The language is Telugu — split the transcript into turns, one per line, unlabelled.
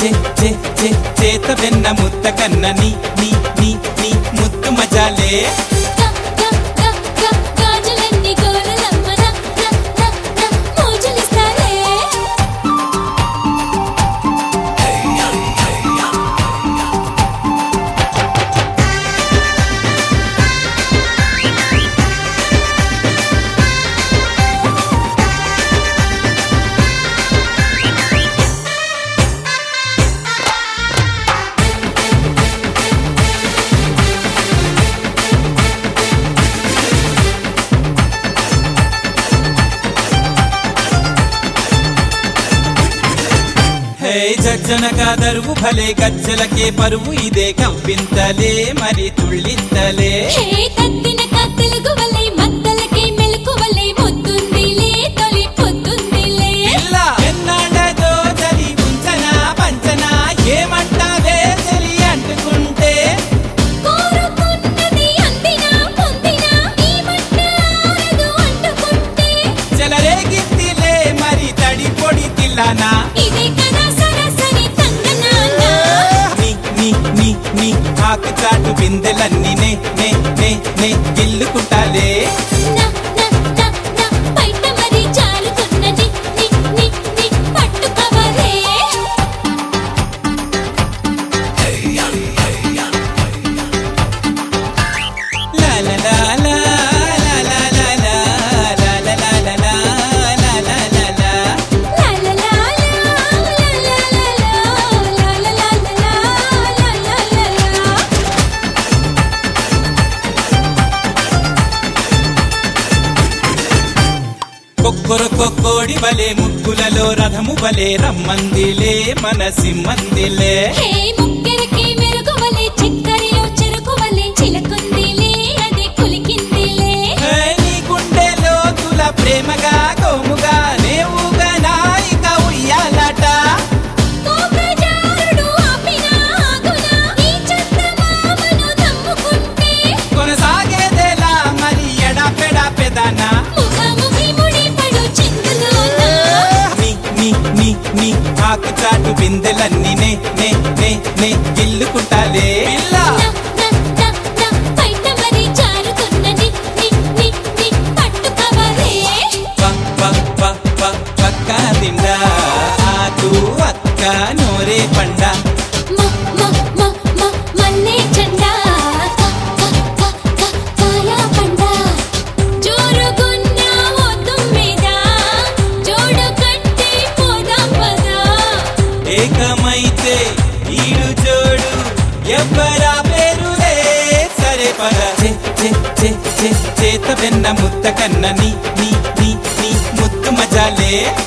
చే చే చే చేత వెన్న ముత్త కన్న నీ నీ నీ నీ ముత్తు మజాలే
గా గా గా గా గాజులన్నీ గోరలమ్మ నా నా నా నా మోజులిస్తాలే
హే జజ్జన కాదరువు భలే గజ్జలకే పరువు ఇదే కవ్వింతలే మరి తుళ్ళింతలే
హే తత్తిన కత్తెలుగు వలే మత్తలకే మెలకువలే ముద్దుందిలే తొలి పొద్దుందిలే
పిల్ల ఎన్నాడదో చలి ఉంచనా పంచనా ఏమంటావే చలి అంటుకుంటే
కోరుకున్నది అందినా పొందినా ఈ మట్ట ఆరదు అంటుకుంటే
చెలరేగిద్దిలే మరి తడి పొడి తిల్లనా
ఇదే కదా సరాసరి తందనానా
నీ నీ నీ నీ ఆకు చాటు బిందెలన్నీ నే నే నే నే గిల్లుకుంటాలే
నా నా నా నా బయట మరి జారుతున్నది ని ని ని పట్టుకవలే
లా లా లా లా లా లా లా లా లా లా లా లా లా లా లా లా లా.
లా లా లా లా లా లా లా లా లా లా లా లా లా లా
కొక్కొర కొక్కోడి వలే ముక్కులలో రథము వలే రమ్మందిలే మనసిమ్మందిలే
హే ముక్కెరకి మెరుగువలే చక్కెరలో చెరుకువలే చిలకుందిలే అది కులికిందిలే
హే, నీ గుండెలో తుల ప్రేమగా గోముగా నేవుగా నాయిక ఉయ్యాలట
కోకజారుడు ఆపినా ఆగునా ఈ చందమామను దమ్ముకుంటే
కొనసాగేదేలా మరి ఎడాపెడా పెదానా
ముఖాముఖి ముడిపడు చిందులోనా
నీ నీ నీ నీ ఆకు చాటు బిందెలన్నీ నే నే నే నే గిల్లుకుంటాలే పిల్ల
నా నా నా నా బయట మరి జారుతున్నది ని ని ని పట్టుకవలే
ప ప ప ప పక్క తిండా ఆకు అక్క నోరే పండ
మ మ మ మ మల్లె జెండా క క క క కాయా పండ జోరుగున్న ఒడ్డు మీద జోడు కట్టి పోదాం పదా
ఏకమైతే ఈడు జోడు ఎవ్వరా పేరులే సరే పద చే చే చే చే చేత వెన్న ముత్త కన్న నీ నీ నీ నీ ముత్తు మజాలే